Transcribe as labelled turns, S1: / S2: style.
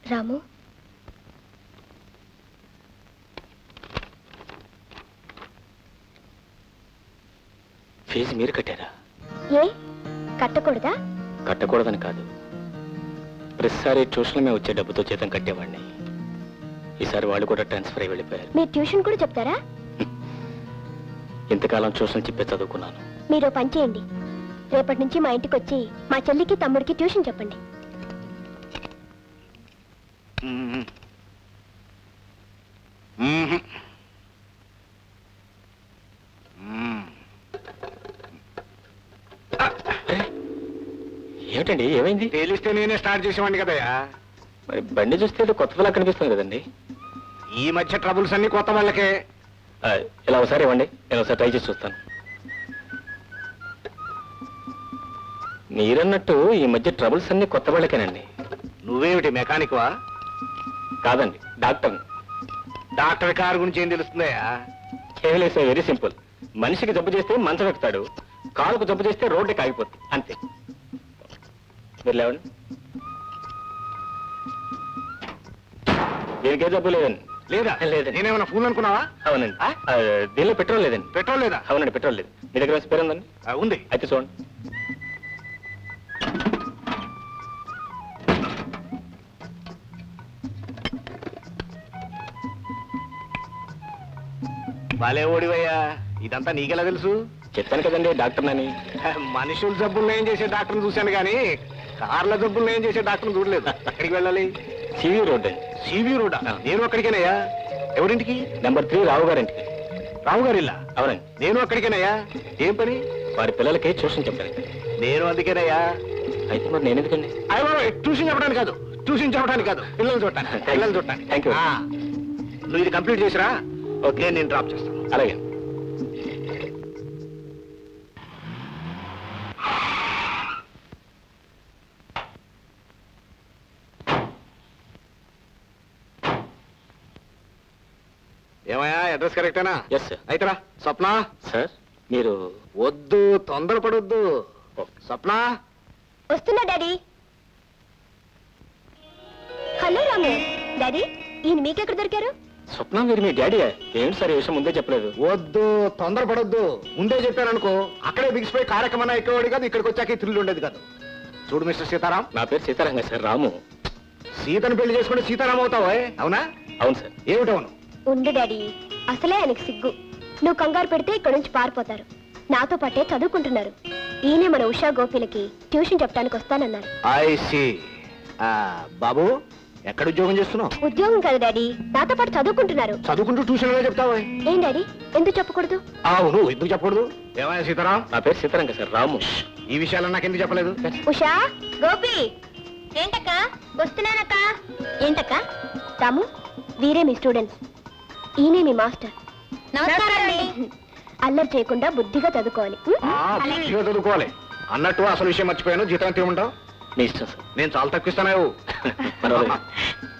S1: రాము
S2: fee మీరు కట్టారా
S1: ఏ కట్టకూడదా
S2: కట్టకూడదని కాదు ప్రతిసారి ట్యూషన్ మేము వచ్చే డబ్బుతో జీతం కట్టేవాడిని ఈసారి వాళ్ళు కూడా ట్రాన్స్ఫర్ అయి వెళ్ళిపోయారు
S1: మీరు ట్యూషన్ కూడా చెప్తారా
S2: ఇంతకాలం ట్యూషన్ చెప్పే చదువుకున్నాను
S1: మీరు ఓ పని చేయండి రేపటి నుంచి మా ఇంటికి వచ్చి మా చెల్లికి తమ్ముడికి ట్యూషన్ చెప్పండి
S3: మ్మ్. మ్మ్. మ్మ్.
S2: ఏమిటండి ఏమైంది
S3: తేలిస్తే నేనే స్టార్ట్ చేసేవాడిని కదయ్యా
S2: మరి బండి చూస్తే ఏదో కొత్త పిల్ల కనిపిస్తుంది కదండి
S3: ఈ మధ్య ట్రబుల్స్ అన్ని కొత్త వాళ్ళకే
S2: ఆ, ఇలా ఒకసారి ఇవ్వండి నేను ఒకసారి ట్రై చేసి చూస్తాను మీరన్నట్టు ఈ మధ్య ట్రబుల్స్ అన్ని కొత్త వాళ్ళకేనండి
S3: నువ్వేమిటి మెకానిక్ వా
S2: కాదండి డాక్టర్
S3: డాక్టర్ కారు గురించి ఏం తెలుస్తుందయ్యా
S2: కేవలేసే వెరీ సింపుల్ మనిషికి జబ్బు చేస్తే మంచం ఎక్కుతాడు కాలుకు జబ్బు చేస్తే రోడ్డుకి ఆగిపోతుంది అంతే మీరు లేవండి దీనికే జబ్బు లేదండి
S3: లేదా
S2: లేదండి.
S3: నేనేమైనా ఫోన్ అనుకున్నావా
S2: అవునండి ఆ, దీనిలో పెట్రోల్ లేదండి
S3: పెట్రోల్ లేదా
S2: అవునండి పెట్రోల్ లేదు మీ దగ్గర స్పేర్ ఉందండి
S3: ఆ, ఉంది
S2: అయితే చూడండి
S3: భలే ఓడివయ్యా ఇదంతా నీకెలా తెలుసు
S2: చెప్పాను కదండి డాక్టర్ అని
S3: మనుషుల జబ్బులు ఏం చేసే డాక్టర్ని చూశాను కానీ కార్ల జబ్బులు ఏం చేసే డాక్టర్ని చూడలేదు ఎక్కడికి వెళ్ళాలి
S2: సివి రోడ్ అండి
S3: సివి రోడా నేను అక్కడికేనయ్యా ఎవరింటికి
S2: నెంబర్ త్రీ రావు గారింటికి
S3: రావు గారి ఇల్లా
S2: అవునండి
S3: నేను అక్కడికేనయ్యా ఏం పని
S2: వారి పిల్లలకి ట్యూషన్ చెప్పాను
S3: నేను అందుకేనయ్యా
S2: అయితే మరి నేను ఎందుకండి
S3: అయ్యో ట్యూషన్ చెప్పడానికి కాదు ట్యూషన్ చెప్పడానికి కాదు పిల్లలు చూడటానికి పిల్లలు చూడటానికి
S2: Thank you.
S3: ఆ, నువ్వు ఇది కంప్లీట్ చేసిరా ఓకే నేను డ్రాప్ చేస్తాను
S2: అలాగే
S3: ఏమయ్యా అడ్రస్ కరెక్టేనా
S2: ఎస్ సార్
S3: అయితేరా స్వప్న
S2: సార్ మీరు
S3: వద్దు తొందరపడొద్దు స్వప్న
S1: వస్తున్నా డాడీ హలో రాము డాడీ ఈయన మీకెక్కడ దొరికారు
S2: స్వప్న మీరు మీ డాడీ ఏంటి సార్ ఈ విషయం ముందే చెప్పలేదు
S3: వద్దు తొందరపడొద్దు ముందే చెప్పాను అనుకో అక్కడే బిగిసిపోయి కార్యక్రమం ఎక్కేవాడు కాదు ఇక్కడికి వచ్చాక ఈ థ్రిల్ ఉండేది కాదు చూడు మిస్టర్ సీతారాం
S2: నా పేరు సీతారాంగ సార్ రాము
S3: సీతను పెళ్లి చేసుకుంటే సీతారాం అవుతావా అవునా
S2: అవును సార్
S3: ఏమిటవును
S1: ఉండు డాడీ అసలే ఆయనకి సిగ్గు నువ్వు కంగారు పెడితే ఇక్కడ నుంచి పారిపోతారు నాతో పాటే చదువుకుంటున్నారు ఈయనే మన ఉషా గోపిలకి ట్యూషన్ చెప్పడానికి వస్తానన్నారు
S3: ఐ సి బాబు ఎక్కడ ఉద్యోగం చేస్తున్నావు
S1: ఉద్యోగం కదా డాడీ నాతో పాటు చదువుకుంటున్నారు
S3: చదువుకుంటూ ట్యూషన్ లో చెప్తావా
S1: ఏం డాడీ ఎందుకు చెప్పకూడదు
S3: అవును ఎందుకు చెప్పకూడదు ఏమయ్యా సీతారాం
S2: నా పేరు సీతారాంగ సార్ రాము
S3: ఈ విషయాలు నాకు ఎందుకు చెప్పలేదు
S1: ఉషా గోపి ఏంటక్క వస్తున్నానక్క ఏంటక్క రాము వీరే మీ స్టూడెంట్స్ ఈయనే మీ మాస్టర్ అల్లరి చేయకుండా బుద్ధిగా చదువుకోవాలి ఉం?
S3: ఆ, మంచిగా చదువుకోవాలి అన్నట్టు అసలు విషయం మర్చిపోయాను జీతం ఎంత ఇవ్వమంటావు
S2: మీ ఇష్టం సార్
S3: నేను చాలా తక్కువ ఇస్తాను
S2: పర్వాలేదు